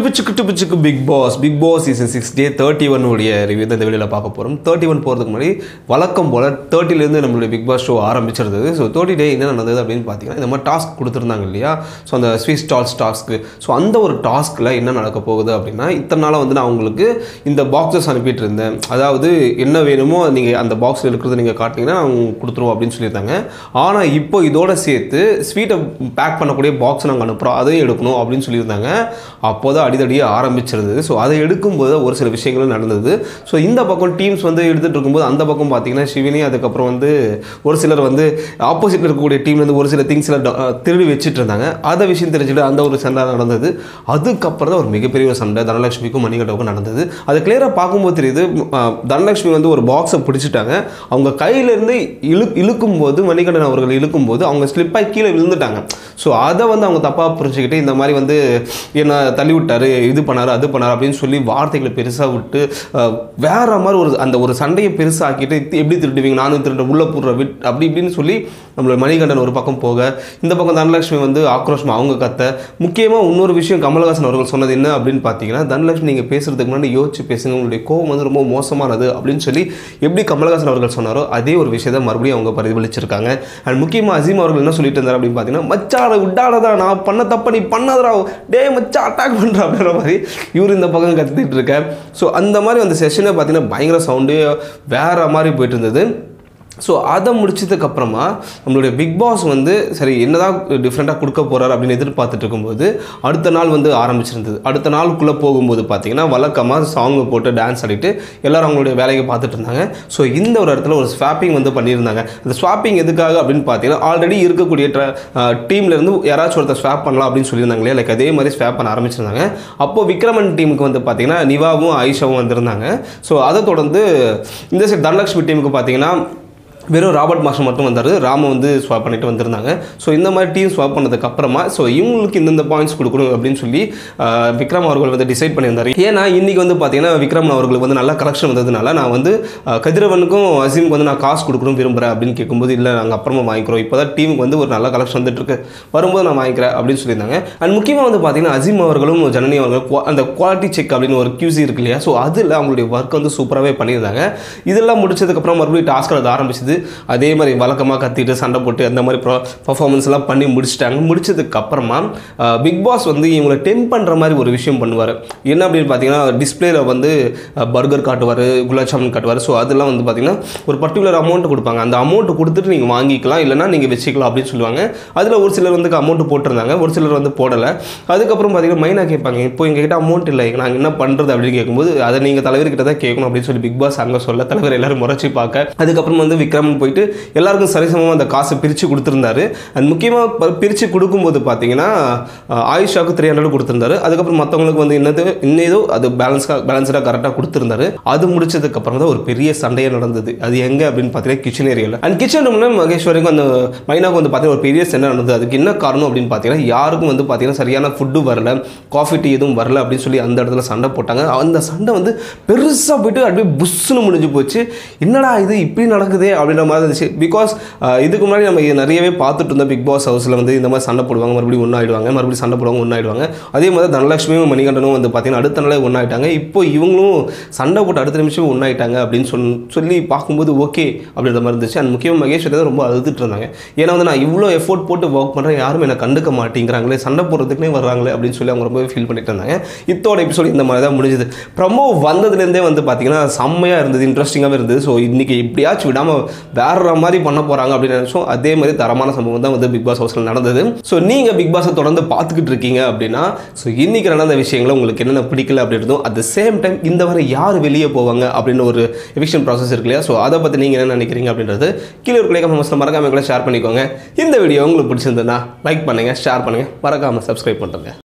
பிச்சுக்கு டு பிச்சுக்கு Bigg Boss Bigg Boss season six day thirty one உடைய ரிவ்யூ தான் இந்த வெளியில் பார்க்க போகிறோம் தேர்ட்டி ஒன் போகிறதுக்கு முன்னாடி வழக்கம் போல் தேர்ட்டிலேருந்து நம்மளுடைய பிக் பாஸ் ஷோ ஆரம்பிச்சிருந்தது ஸோ தேர்ட்டி டே என்ன நடந்தது அப்படின்னு பார்த்தீங்கன்னா இந்த மாதிரி டாஸ்க் கொடுத்துருந்தாங்க இல்லையா ஸோ அந்த ஸ்வீட் ஸ்டால்ஸ் டாஸ்க்கு ஸோ அந்த ஒரு டாஸ்கில் என்ன நடக்க போகுது அப்படின்னா இத்தனை நாளாக வந்து நான் உங்களுக்கு இந்த பாக்ஸஸ் அனுப்பிட்டு இருந்தேன் அதாவது என்ன வேணுமோ நீங்கள் அந்த பாக்ஸில் இருக்கிறத நீங்கள் காட்டினீங்கன்னா அவங்க கொடுத்துருவோம் அப்படின்னு சொல்லியிருந்தாங்க ஆனால் இப்போ இதோட சேர்த்து ஸ்வீட்டை பேக் பண்ணக்கூடிய பாக்ஸ் நாங்கள் அனுப்புகிறோம் அதையும் எடுக்கணும் அப்படின்னு சொல்லியிருந்தாங்க அப்போ தான் அடிதடியே ஆரம்பிச்சிருந்தது ஸோ அதை எடுக்கும்போது ஒரு சில விஷயங்களும் நடந்தது ஸோ இந்த பக்கம் டீம்ஸ் வந்து எடுத்துகிட்டு இருக்கும்போது அந்த பக்கம் பார்த்தீங்கன்னா சிவினி அதுக்கப்புறம் வந்து ஒரு சிலர் வந்து ஆப்போசிட்டில் இருக்கக்கூடிய டீம்லேருந்து ஒரு சில திங்ஸில் திருடி வச்சுட்டு இருந்தாங்க அதை விஷயம் தெரிஞ்சுட்டு அந்த ஒரு சண்டை நடந்தது அதுக்கப்புறம் தான் ஒரு மிகப்பெரிய ஒரு சண்டை தனலட்சுமிக்கும் மணிகண்டவுக்கும் நடந்தது அது கிளியராக பார்க்கும்போது தெரியுது அஹ், தனலட்சுமி வந்து ஒரு பாக்ஸை பிடிச்சிட்டாங்க அவங்க கையிலேருந்து இழு இழுக்கும்போது மணிகண்டன் அவர்கள் இழுக்கும்போது அவங்க ஸ்லிப்பாகி கீழே விழுந்துட்டாங்க ஸோ அதை வந்து அவங்க தப்பாக புரிஞ்சுக்கிட்டு இந்த மாதிரி வந்து என்ன தள்ளி விட்டாரு இது பண்ணாரு அது பண்ணாரு அப்படின்னு சொல்லி வார்த்தைகளை பெருசாக விட்டு அஹ், வேற மாதிரி ஒரு அந்த ஒரு சண்டையை பெருசாக்கிட்டு இது எப்படி திருடுவீங்க நானும் திருட உள்ள போடுற விட் அப்படி இப்படின்னு சொல்லி நம்மளோட மணிகண்டன் ஒரு பக்கம் போக இந்த பக்கம் தனலட்சுமி வந்து ஆக்ரோஷமா அவங்க கத்த முக்கியமாக இன்னொரு விஷயம் கமலஹாசன் அவர்கள் சொன்னது என்ன அப்படின்னு பார்த்தீங்கன்னா தனலட்சுமி நீங்கள் பேசுறதுக்கு முன்னாடி யோசிச்சு பேசுங்க உங்களுடைய கோவம் வந்து ரொம்ப மோசமானது அப்படின்னு சொல்லி எப்படி கமலஹாசன் அவர்கள் சொன்னாரோ அதே ஒரு விஷயத்தை மறுபடியும் அவங்க பிரதிபலிச்சிருக்காங்க அண்ட் முக்கியமாக அசீம் அவர்கள் என்ன சொல்லிட்டு இருந்தார் அப்படின்னு பார்த்தீங்கன்னா மச்சாட விட்டாடதா நான் பண்ண தப்ப நீ பண்ணாதடா டே மச்சா அட்டாக் பண்ணுற அப்படின்ற மாதிரி இவர் இந்த பக்கம் கத்திட்டு இருக்க ஸோ அந்த மாதிரி அந்த செஷனை பார்த்தீங்கன்னா பயங்கர சவுண்டு வேற மாதிரி போயிட்டு இருந்தது ஸோ அதை முடிச்சதுக்கு அப்புறமா நம்மளுடைய பிக் பாஸ் வந்து சரி என்னதான் டிஃப்ரெண்ட்டாக கொடுக்க போகிறார் அப்படின்னு எதிர்பார்த்துட்டு இருக்கும்போது அடுத்த நாள் வந்து ஆரம்பிச்சிருந்தது அடுத்த நாளுக்குள்ளே போகும்போது பார்த்தீங்கன்னா வழக்கமாக சாங்கு போட்டு டான்ஸ் ஆடிட்டு எல்லாரும் அவங்களுடைய வேலையை பார்த்துட்டு இருந்தாங்க ஸோ இந்த ஒரு இடத்துல ஒரு ஸ்வாப்பிங் வந்து பண்ணியிருந்தாங்க அந்த ஸ்வாப்பிங் எதுக்காக அப்படின்னு பார்த்தீங்கன்னா ஆல்ரெடி இருக்கக்கூடிய டீம்லேருந்து யாராச்சும் ஒருத்தர் ஸ்வாப் பண்ணலாம் அப்படின்னு சொல்லியிருந்தாங்க இல்லையா லைக் அதே மாதிரி ஸ்வாப் பண்ண ஆரம்பிச்சிருந்தாங்க அப்போ விக்ரமன் டீமுக்கு வந்து பார்த்தீங்கன்னா நிவாவும் ஐஷாவும் வந்திருந்தாங்க ஸோ அதை தொடர்ந்து இந்த சைடு தனலட்சுமி டீமுக்கு பார்த்தீங்கன்னா வெறும் ராபர்ட் மாஸ்டர் மட்டும் வந்தார் ராம வந்து ஸ்வாப் பண்ணிட்டு வந்திருந்தாங்க ஸோ இந்த மாதிரி டீம் ஸ்வாப் பண்ணதுக்கு அப்புறமா ஸோ இவங்களுக்கு இந்தந்த பாயிண்ட்ஸ் கொடுக்கணும் அப்படின்னு சொல்லி ஆஹ், விக்ரம் அவர்கள் வந்து டிசைட் பண்ணியிருந்தார் ஏன்னா இன்னைக்கு வந்து பார்த்தீங்கன்னா விக்ரம் அவர்களுக்கு வந்து நல்ல கலெக்ஷன் வந்ததுனால நான் வந்து ஆஹ், கதிரவனுக்கும் அசீமுக்கு வந்து நான் காசு கொடுக்கணும் விரும்புகிறேன் அப்படின்னு கேட்கும்போது இல்லை நாங்கள் அப்புறமா வாங்கிக்கிறோம் இப்போ தான் டீமுக்கு வந்து ஒரு நல்ல கலெக்ஷன் வந்துட்டு இருக்கு வரும்போது நான் வாங்கிக்கிறேன் அப்படின்னு சொல்லியிருந்தாங்க அண்ட் முக்கியமாக வந்து பார்த்தீங்கன்னா அசீம் அவர்களும் ஜனனி அவர்களும் qua- அந்த குவாலிட்டி செக் அப்படின்னு ஒரு QC இருக்கு இல்லையா ஸோ அதில் அவங்களுடைய ஒர்க் வந்து சூப்பராகவே பண்ணியிருந்தாங்க இதெல்லாம் முடிச்சதுக்கப்புறம் மறுபடியும் டாஸ்க் அது ஆரம்பிச்சது அதே மாதிரி வழக்கமாக கத்திட்டு சண்டை போட்டு அந்த மாதிரி பர்ஃபார்மன்ஸ் எல்லாம் பண்ணி முடிச்சிட்டாங்க முடிச்சதுக்கு அப்புறமா பிக் பாஸ் வந்து இவங்களை டெம் பண்ணுற மாதிரி ஒரு விஷயம் பண்ணுவார் என்ன அப்படின்னு பார்த்தீங்கன்னா டிஸ்பிளேல வந்து பர்கர் காட்டுவார் குலாப் ஜாமுன் காட்டுவார் ஸோ அதெல்லாம் வந்து பார்த்தீங்கன்னா ஒரு பர்டிகுலர் அமௌண்ட் கொடுப்பாங்க அந்த அமௌண்ட் கொடுத்துட்டு நீங்கள் வாங்கிக்கலாம் இல்லைனா நீங்கள் வச்சுக்கலாம் அப்படின்னு சொல்லுவாங்க அதில் ஒரு சிலர் வந்து அமௌண்ட் போட்டிருந்தாங்க ஒரு சிலர் வந்து போடலை அதுக்கப்புறம் பார்த்தீங்கன்னா மைனா கேட்பாங்க இப்போ எங்ககிட்ட அமௌண்ட் இல்லை நாங்கள் என்ன பண்ணுறது அப்படின்னு கேட்கும்போது அதை நீங்கள் தலைவர்கிட்ட தான் கேட்கணும் அப்படின்னு சொல்லி பிக் பாஸ் அங்கே சொல்ல தலைவர் எல்லாரும் முறைச்சி பார்க்க அதுக்கப்புறம் வந்து விக்ரமன் போயிட்டு எல்லாருக்கும் சரிசமமாக அந்த காசை பிரித்து கொடுத்துருந்தாரு அண்ட் முக்கியமாக பிரித்து கொடுக்கும்போது பார்த்தீங்கன்னா அஹ், ஆயிஷாவுக்கு த்ரீ ஹண்ட்ரட் கொடுத்துருந்தாரு அதுக்கப்புறம் மற்றவங்களுக்கு வந்து என்னது இன்னேதோ அது பேலன்ஸ்க்காக பேலன்ஸ்டாக கரெக்டாக கொடுத்துருந்தாரு அது முடிச்சதுக்கு அப்புறம் தான் ஒரு பெரிய சண்டையே நடந்தது அது எங்கே அப்படின்னு பார்த்தீங்கன்னா கிச்சன் ஏரியாவில் அண்ட் கிச்சன் ரூம்ல மகேஸ்வரிக்கும் அந்த மைனாவுக்கு வந்து பார்த்தீங்கன்னா ஒரு பெரிய சண்டை நடந்தது அதுக்கு என்ன காரணம் அப்படின்னு பார்த்தீங்கன்னா யாருக்கும் வந்து பார்த்தீங்கன்னா சரியான ஃபுட்டு வரல காஃபி டீ எதுவும் வரல அப்படின்னு சொல்லி அந்த இடத்துல சண்டை போட்டாங்க அந்த சண்டை வந்து பெருசாக போயிட்டு அப்படியே புஷ்ஷுன்னு முடிஞ்சு போச்சு என்னடா இது இப்படி நடக்குதே அப்படின்ற மாதிரி இருந்துச்சு பிகாஸ் இதுக்கு முன்னாடி நம்ம இது நிறையவே பார்த்துட்டு இருந்தோம் பிக் பாஸ் ஹவுஸில் வந்து இந்த மாதிரி சண்டை போடுவாங்க மறுபடியும் ஒன்றாயிடுவாங்க மறுபடியும் சண்டை போடுவாங்க ஒன்றாயிடுவாங்க அதே மாதிரி தனலட்சுமியும் மணிகண்டனும் வந்து பார்த்தீங்கன்னா அடுத்த நாளே ஒன்றாயிட்டாங்க இப்போ இவங்களும் சண்டை போட்டு அடுத்த நிமிஷம் ஒன்றாயிட்டாங்க அப்படின்னு சொல் சொல்லி பார்க்கும்போது ஓகே அப்படின்ற மாதிரி இருந்துச்சு அண்ட் முக்கியமாக மகேஸ்வரி தான் ரொம்ப அழுதுட்டு இருந்தாங்க ஏன்னா வந்து நான் இவ்வளோ எஃபோர்ட் போட்டு ஒர்க் பண்ணுறேன் யாரும் என்னை கண்டுக்க மாட்டேங்கிறாங்களே சண்டை போடுறதுக்குனே வர்றாங்களே அப்படின்னு சொல்லி அவங்க ரொம்பவே ஃபீல் பண்ணிட்டு இருந்தாங்க இத்தோட எபிசோட் இந்த மாதிரி தான் முடிஞ்சது ப்ரமோ வந்ததுலேருந்தே வந்து பார்த்தீங்கன்னா செம்மையாக இருந்தது இன்ட்ரெஸ்டிங்காகவே இருந்தது ஸோ இன்னைக்கு எப்படியாச்சும் விடாமல் வேற மாதிரி பண்ண போகிறாங்க அப்படின்னு நினச்சோம் அதே மாதிரி தரமான சம்பவம் தான் வந்து பிக் பாஸ் ஹவுஸில் நடந்தது ஸோ நீங்கள் பிக் பாஸை தொடர்ந்து பார்த்துக்கிட்டு இருக்கீங்க அப்படின்னா ஸோ இன்னைக்கு நடந்த விஷயங்களை உங்களுக்கு என்னென்ன பிடிக்கல அப்படின்றதும் அட் த சேம் டைம் இந்த வரை யார் வெளியே போவாங்க அப்படின்னு ஒரு எவிக்ஷன் ப்ராசஸ் இருக்கு இல்லையா ஸோ அதை பற்றி நீங்கள் என்ன நினைக்கிறீங்க அப்படின்றது கீழே ஒரு கிளைக்க ஃபேமஸில் மறக்காம கூட ஷேர் பண்ணிக்கோங்க இந்த வீடியோ உங்களுக்கு பிடிச்சிருந்ததுன்னா லைக் பண்ணுங்கள் ஷேர் பண்ணுங்கள் மறக்காமல் சப்ஸ்கிரைப் பண்ணுறேங்க